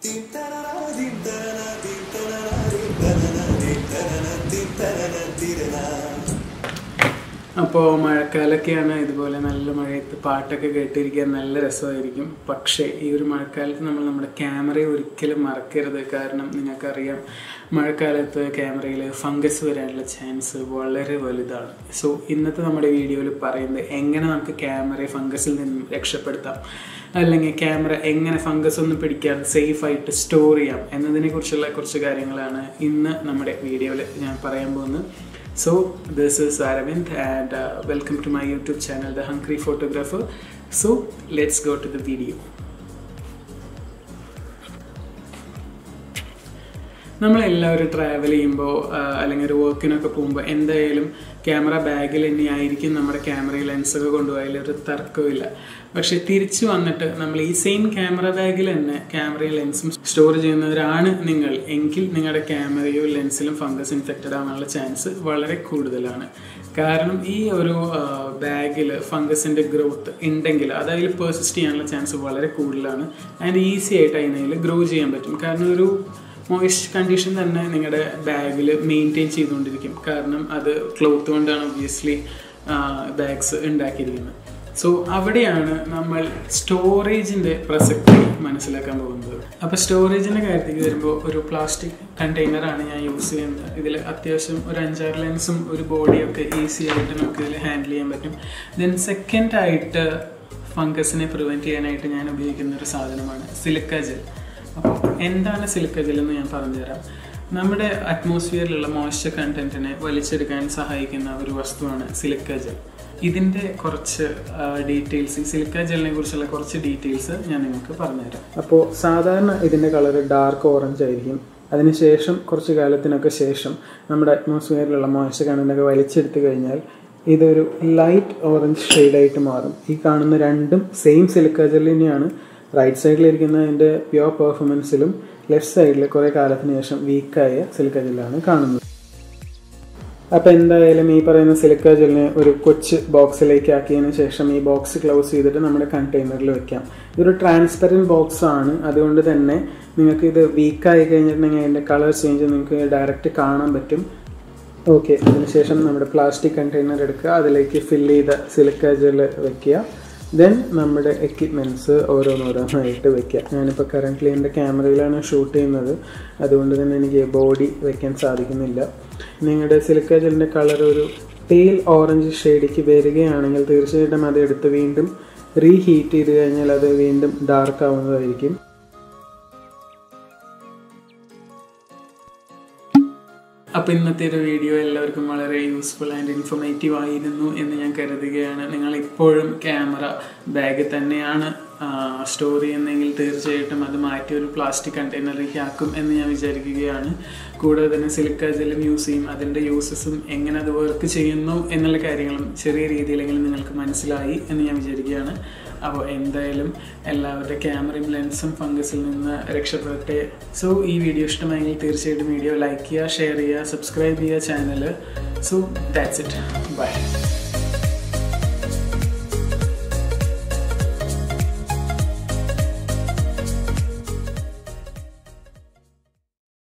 അപ്പോൾ മഴക്കാലൊക്കെയാണ് ഇതുപോലെ നല്ല മഴയത്ത് പാട്ടൊക്കെ കേട്ടിരിക്കാൻ നല്ല രസമായിരിക്കും പക്ഷേ ഈ ഒരു മഴക്കാലത്ത് നമ്മൾ നമ്മുടെ ക്യാമറയെ ഒരിക്കലും മറക്കരുത് കാരണം നിങ്ങൾക്കറിയാം മഴക്കാലത്ത് ക്യാമറയിൽ ഫംഗസ് വരാനുള്ള ചാൻസ് വളരെ വലുതാണ് സോ ഇന്നത്തെ നമ്മുടെ വീഡിയോയിൽ പറയുന്നത് എങ്ങനെ നമുക്ക് ക്യാമറയെ ഫംഗസിൽ നിന്നും രക്ഷപ്പെടുത്താം അല്ലെങ്കിൽ ക്യാമറ എങ്ങനെ ഫംഗസ് ഒന്നും പിടിക്കാതെ സേഫായിട്ട് സ്റ്റോർ ചെയ്യാം എന്നതിനെ കുറിച്ചുള്ള കുറച്ച് കാര്യങ്ങളാണ് ഇന്ന് നമ്മുടെ വീഡിയോയിൽ ഞാൻ പറയാൻ പോകുന്നത് So, this is Aravind, and uh, welcome to my YouTube channel, The Hungry Photographer. So, let's go to the video. നമ്മളെല്ലാവരും ട്രാവൽ ചെയ്യുമ്പോൾ അല്ലെങ്കിൽ ഒരു വർക്കിനൊക്കെ പോകുമ്പോൾ എന്തായാലും ക്യാമറ ബാഗിൽ തന്നെയായിരിക്കും നമ്മുടെ ക്യാമറയിൽ ലെൻസൊക്കെ കൊണ്ടുപോയാൽ ഒരു തർക്കമില്ല പക്ഷെ തിരിച്ചു വന്നിട്ട് നമ്മൾ ഈ സെയിം ക്യാമറ ബാഗിൽ തന്നെ ക്യാമറയും ലെൻസും സ്റ്റോർ ചെയ്യുന്നവരാണ് നിങ്ങൾ എങ്കിൽ നിങ്ങളുടെ ക്യാമറയോ ലെൻസിലും ഫംഗസ് ഇൻഫെക്റ്റഡ് ആവാനുള്ള ചാൻസ് വളരെ കൂടുതലാണ് കാരണം ഈ ഒരു ബാഗിൽ ഫംഗസിൻ്റെ ഗ്രോത്ത് ഉണ്ടെങ്കിൽ അത് അതിൽ പേഴ്സിസ്റ്റ് ചെയ്യാനുള്ള ചാൻസ് വളരെ കൂടുതലാണ് ആൻഡ് ഈസി ആയിട്ട് അതിനതിൽ ഗ്രോ ചെയ്യാൻ പറ്റും കാരണം ഒരു മോയിസ്റ്റ് കണ്ടീഷൻ തന്നെ നിങ്ങളുടെ ബാഗിൽ മെയിൻറ്റെയിൻ ചെയ്തുകൊണ്ടിരിക്കും കാരണം അത് ക്ലോത്ത് കൊണ്ടാണ് ഒബ്വിയസ്ലി ബാഗ്സ് ഉണ്ടാക്കിയിരിക്കുന്നത് സോ അവിടെയാണ് നമ്മൾ സ്റ്റോറേജിൻ്റെ പ്രസക്തി മനസ്സിലാക്കാൻ പോകുന്നത് അപ്പോൾ സ്റ്റോറേജിൻ്റെ കാര്യത്തിലേക്ക് വരുമ്പോൾ ഒരു പ്ലാസ്റ്റിക് കണ്ടെയ്നറാണ് ഞാൻ യൂസ് ചെയ്യുന്നത് ഇതിൽ അത്യാവശ്യം ഒരു അഞ്ചാറ് ലെൻസും ഒരു ബോഡിയൊക്കെ ഈസി ആയിട്ട് നമുക്ക് ഇതിൽ ഹാൻഡിൽ ചെയ്യാൻ പറ്റും ദെൻ സെക്കൻഡ് ആയിട്ട് ഫംഗസിനെ പ്രിവെൻറ്റ് ചെയ്യാനായിട്ട് ഞാൻ ഉപയോഗിക്കുന്ന ഒരു സാധനമാണ് സിലിക്ക ജെൽ അപ്പോൾ എന്താണ് സിലിക്ക ജെൽ എന്ന് ഞാൻ പറഞ്ഞുതരാം നമ്മുടെ അറ്റ്മോസ്ഫിയറിലുള്ള മോയ്സ്ചർ കണ്ടന്റിനെ വലിച്ചെടുക്കാൻ സഹായിക്കുന്ന ഒരു വസ്തുവാണ് സിലിക്ക ജെൽ ഇതിൻ്റെ കുറച്ച് ഡീറ്റെയിൽസ് ഈ സിലിക്ക ജെല്ലിനെ കുറിച്ചുള്ള കുറച്ച് ഡീറ്റെയിൽസ് ഞാൻ നിങ്ങൾക്ക് പറഞ്ഞുതരാം അപ്പോൾ സാധാരണ ഇതിൻ്റെ കളർ ഡാർക്ക് ഓറഞ്ച് ആയിരിക്കും അതിനുശേഷം കുറച്ച് കാലത്തിനൊക്കെ ശേഷം നമ്മുടെ അറ്റ്മോസ്ഫിയറിലുള്ള മോയ്സ്ചർ കണ്ടന്റൊക്കെ വലിച്ചെടുത്ത് കഴിഞ്ഞാൽ ഇതൊരു ലൈറ്റ് ഓറഞ്ച് ഷെയ്ഡായിട്ട് മാറും ഈ കാണുന്ന രണ്ടും സെയിം സിലിക്ക ജെൽ തന്നെയാണ് റൈറ്റ് സൈഡിലിരിക്കുന്ന അതിൻ്റെ പ്യുവർ പെർഫോമൻസിലും ലെഫ്റ്റ് സൈഡിൽ കുറേ കാലത്തിന് ശേഷം വീക്കായ സിലിക്ക ജെല്ലാണ് കാണുന്നത് അപ്പോൾ എന്തായാലും ഈ പറയുന്ന സിലിക്ക ജെല്ലിനെ ഒരു കൊച്ച് ബോക്സിലേക്ക് ആക്കിയതിന് ശേഷം ഈ ബോക്സ് ക്ലോസ് ചെയ്തിട്ട് നമ്മുടെ കണ്ടെയ്നറിൽ വെക്കാം ഇതൊരു ട്രാൻസ്പെറൻറ്റ് ബോക്സ് ആണ് അതുകൊണ്ട് തന്നെ നിങ്ങൾക്ക് ഇത് വീക്കായി കഴിഞ്ഞിട്ടുണ്ടെങ്കിൽ അതിൻ്റെ കളർ ചേഞ്ച് നിങ്ങൾക്ക് ഡയറക്റ്റ് കാണാൻ പറ്റും ഓക്കെ അതിനുശേഷം നമ്മുടെ പ്ലാസ്റ്റിക് കണ്ടെയ്നർ എടുക്കുക അതിലേക്ക് ഫില്ല് ചെയ്ത സിലിക്ക ജെല്ല് വെക്കുക ദെൻ നമ്മുടെ എക്യുപ്മെൻറ്റ്സ് ഓരോന്നോരോന്നായിട്ട് വെക്കുക ഞാനിപ്പോൾ കറൻ്റ്ലി എൻ്റെ ക്യാമറയിലാണ് ഷൂട്ട് ചെയ്യുന്നത് അതുകൊണ്ട് തന്നെ എനിക്ക് ബോഡി വെക്കാൻ സാധിക്കുന്നില്ല നിങ്ങളുടെ സിലിക്ക ജെല്ലിൻ്റെ കളർ ഒരു പെയിൽ ഓറഞ്ച് ഷെയ്ഡിക്ക് വരികയാണെങ്കിൽ തീർച്ചയായിട്ടും അത് എടുത്ത് വീണ്ടും റീഹീറ്റ് ചെയ്ത് കഴിഞ്ഞാൽ അത് വീണ്ടും ഡാർക്ക് ആവുന്നതായിരിക്കും അപ്പോൾ ഇന്നത്തെ ഒരു വീഡിയോ എല്ലാവർക്കും വളരെ യൂസ്ഫുൾ ആൻഡ് ഇൻഫോർമേറ്റീവ് ആയിരുന്നു എന്ന് ഞാൻ കരുതുകയാണ് നിങ്ങൾ ഇപ്പോഴും ക്യാമറ ബാഗ് തന്നെയാണ് സ്റ്റോർ ചെയ്യുന്നതെങ്കിൽ തീർച്ചയായിട്ടും അത് മാറ്റി ഒരു പ്ലാസ്റ്റിക് കണ്ടെയ്നറിലേക്ക് ആക്കും എന്ന് ഞാൻ വിചാരിക്കുകയാണ് കൂടാതെ തന്നെ സിലിക്ക ജെല്ലും യൂസ് ചെയ്യും അതിൻ്റെ യൂസസും എങ്ങനെ അത് വർക്ക് ചെയ്യുന്നു എന്നുള്ള കാര്യങ്ങളും ചെറിയ രീതിയിലെങ്കിലും നിങ്ങൾക്ക് മനസ്സിലായി എന്ന് ഞാൻ വിചാരിക്കുകയാണ് അപ്പോൾ എന്തായാലും എല്ലാവരുടെ ക്യാമറയും ലെൻസും ഫംഗസിൽ നിന്ന് രക്ഷപ്പെടട്ടെ സോ ഈ വീഡിയോ ഇഷ്ടമായെങ്കിൽ തീർച്ചയായിട്ടും വീഡിയോ ലൈക്ക് ചെയ്യുക ഷെയർ ചെയ്യുക സബ്സ്ക്രൈബ് ചെയ്യുക channel so that's it by